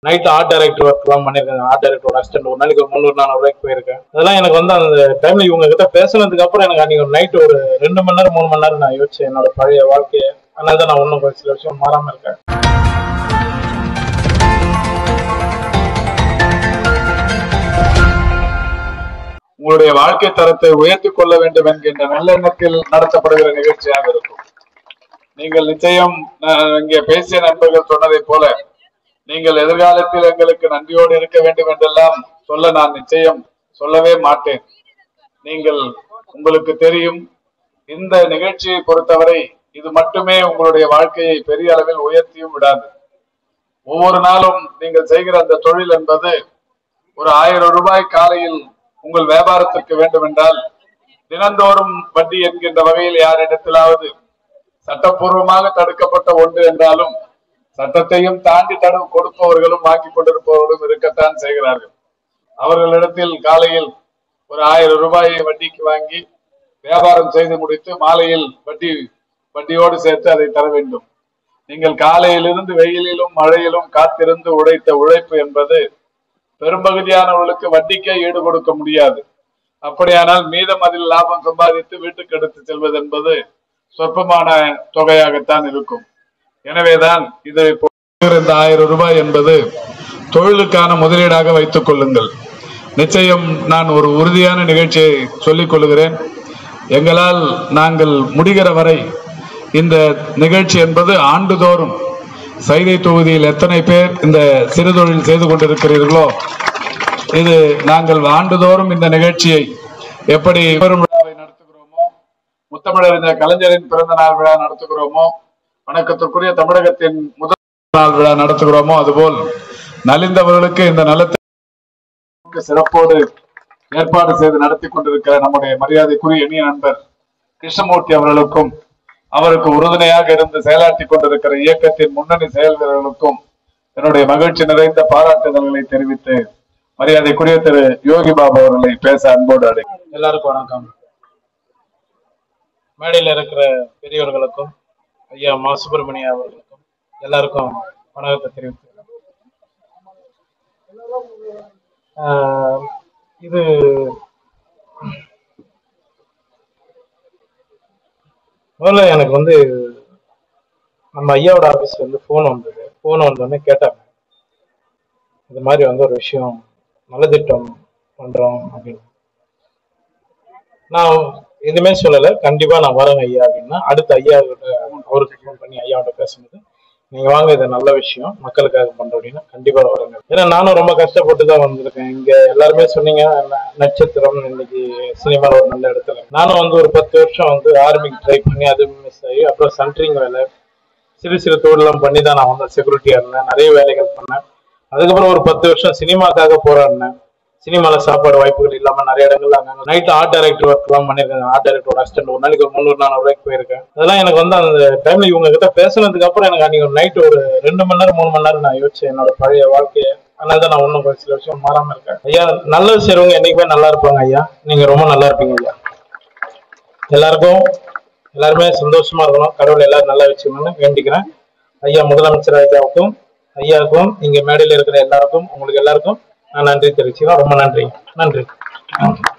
night art director work எல்லாம் பண்ணிருக்கேன் art டைரக்டரோட assistant ஒரு நாளைக்கு ஒரு முந்நூறு நானூறு ரூபாய்க்கு போயிருக்கேன் அதெல்லாம் எனக்கு வந்து அந்த டைம்ல இவங்க கிட்ட பேசுனதுக்கு அப்புறம் எனக்கு அன்னைக்கு ஒரு நைட் ஒரு ரெண்டு மணி நேரம் மூணு மணி நேரம் நான் யோசிச்சேன் என்னோட பழைய வாழ்க்கையை அதனால தான் நான் ஒன்றும் சில விஷயம் மாறாம இருக்கேன் உங்களுடைய வாழ்க்கை தரத்தை உயர்த்திக் கொள்ள வேண்டும் என்கின்ற நல்லெண்ணத்தில் நடத்தப்படுகிற நிகழ்ச்சியாக இருக்கும் நீங்கள் நிச்சயம் நான் இங்கே பேசிய நண்பர்கள் சொன்னதைப் போல நீங்கள் எதிர்காலத்தில் எங்களுக்கு நன்றியோடு இருக்க வேண்டும் என்றெல்லாம் சொல்ல நான் நிச்சயம் சொல்லவே மாட்டேன் நீங்கள் உங்களுக்கு தெரியும் இந்த நிகழ்ச்சியை பொறுத்தவரை இது மட்டுமே உங்களுடைய வாழ்க்கையை பெரிய அளவில் உயர்த்தியும் விடாது ஒவ்வொரு நாளும் நீங்கள் செய்கிற அந்த தொழில் என்பது ஒரு ஆயிரம் ரூபாய் காலையில் உங்கள் வியாபாரத்திற்கு வேண்டும் என்றால் தினந்தோறும் வட்டி என்கின்ற வகையில் யாரிடத்திலாவது சட்டப்பூர்வமாக தடுக்கப்பட்ட ஒன்று என்றாலும் சட்டத்தையும் தாண்டி தடு கொடுப்பவர்களும் வாங்கி கொண்டிருப்பவர்களும் இருக்கத்தான் செய்கிறார்கள் அவர்களிடத்தில் காலையில் ஒரு ஆயிரம் ரூபாயை வட்டிக்கு வாங்கி வியாபாரம் செய்து முடித்து மாலையில் வட்டி வட்டியோடு சேர்த்து அதை தர வேண்டும் நீங்கள் காலையிலிருந்து வெயிலிலும் மழையிலும் காத்திருந்து உழைத்த உழைப்பு என்பது பெரும்பகுதியானவர்களுக்கு வட்டிக்கே ஈடு கொடுக்க முடியாது அப்படியானால் மீதம் அதில் லாபம் சம்பாதித்து வீட்டுக்கு எடுத்து செல்வது என்பது சொற்பமான தொகையாகத்தான் இருக்கும் எனவேதான் இதை போடுகிற இந்த ஆயிரம் ரூபாய் என்பது தொழிலுக்கான முதலீடாக வைத்துக் கொள்ளுங்கள் நிச்சயம் நான் ஒரு உறுதியான நிகழ்ச்சியை சொல்லிக் கொள்கிறேன் எங்களால் நாங்கள் முடிகிற வரை இந்த நிகழ்ச்சி என்பது ஆண்டுதோறும் சைதை தொகுதியில் எத்தனை பேர் இந்த சிறுதொழில் செய்து கொண்டிருக்கிறீர்களோ இது நாங்கள் ஆண்டுதோறும் இந்த நிகழ்ச்சியை எப்படி பெரும் விழாவை நடத்துகிறோமோ முத்தமிழறிஞர் கலைஞரின் பிறந்த நாள் விழா நடத்துகிறோமோ வணக்கத்திற்குரிய தமிழகத்தின் முதல் நாள் விழா நடத்துகிறோமோ அதுபோல் நலிந்தவர்களுக்கு இந்த நலத்தை சிறப்போடு ஏற்பாடு செய்து நடத்தி கொண்டிருக்கிற நம்முடைய மரியாதைக்குரிய இனிய நண்பர் கிருஷ்ணமூர்த்தி அவர்களுக்கும் அவருக்கு உறுதுணையாக இருந்து செயலாற்றி கொண்டிருக்கிற இயக்கத்தின் முன்னணி செயல் வீரர்களுக்கும் என்னுடைய மகிழ்ச்சி நிறைந்த பாராட்டுதல்களை தெரிவித்து மரியாதைக்குரிய திரு யோகி பாபு அவர்களை பேச அன்போடு அடை எல்லாருக்கும் வணக்கம் மேடையில் இருக்கிற பெரியவர்களுக்கும் ஐயா மா சுப்பிரமணியா அவர்களுக்கும் எல்லாருக்கும் வணக்கத்தை தெரிவித்துக்கிறேன் ஆஹ் இது முதல்ல எனக்கு வந்து நம்ம ஐயாவோட ஆபீஸ்ல இருந்து ஃபோன் வந்தது ஃபோன் வந்தோடனே கேட்டாங்க இது மாதிரி வந்து ஒரு விஷயம் நலத்திட்டம் பண்றோம் அப்படின்னு நான் எதுவுமே சொல்லலை கண்டிப்பா நான் வரேங்க ஐயா அப்படின்னா அடுத்த ஐயா கிட்ட அவருக்கு ஃபோன் பண்ணி ஐயாவோட பேசும்போது நீங்க வாங்க இது நல்ல விஷயம் மக்களுக்காக பண்றோம் அப்படின்னா கண்டிப்பா வரேங்க ஏன்னா நானும் ரொம்ப கஷ்டப்பட்டு தான் வந்திருக்கேன் இங்க எல்லாருமே சொன்னீங்க ந- நட்சத்திரம் இன்னைக்கு சினிமாவில் ஒரு நல்ல இடத்துல நானும் வந்து ஒரு பத்து வருஷம் வந்து ஆர்மிக்கு ட்ரை பண்ணி அது மிஸ் ஆகி அப்புறம் சென்ட்ரிங் வேலை சிறு சிறு தொழிலாம் பண்ணி தான் நான் வந்து செக்யூரிட்டியா இருந்தேன் நிறைய வேலைகள் பண்ணேன் அதுக்கப்புறம் ஒரு பத்து வருஷம் சினிமாக்காக போராடினேன் சினிமால சாப்பாடு வாய்ப்புகள் இல்லாம நிறைய இடங்கள்ல அங்க நைட் ஆர்ட் டைரக்டர் ஒர்க் எல்லாம் பண்ணிருக்கேன் ஆர்ட் டைரக்டரோட அசிஸ்டன்ட் ஒரு நாளைக்கு ஒரு முந்நூறு நானூறு ரூபாய்க்கு போயிருக்கேன் அதெல்லாம் எனக்கு வந்து அந்த டைம்ல இவங்க கிட்ட பேசுனதுக்கு அப்புறம் எனக்கு அன்னைக்கு ஒரு நைட் ஒரு ரெண்டு மணி நேரம் மூணு மணி நேரம் நான் யோசிச்சேன் என்னோட பழைய வாழ்க்கையை அதனால தான் நான் ஒன்றும் சில விஷயம் மாறாம இருக்கேன் ஐயா நல்லது செய்றவங்க என்னைக்குமே நல்லா இருப்பாங்க ஐயா நீங்க ரொம்ப நல்லா இருப்பீங்க ஐயா எல்லாருக்கும் எல்லாருமே சந்தோஷமா இருக்கணும் கடவுள் எல்லாரும் நல்லா வச்சுக்கணும்னு வேண்டிக்கிறேன் ஐயா முதலமைச்சர் ஐயாவுக்கும் ஐயாவுக்கும் இங்க மேடையில் இருக்கிற எல்லாருக்கும் உங்களுக்கு எல்லாருக்கும் நான் நன்றி தெரிவிச்சுக்கிறேன் ரொம்ப நன்றி நன்றி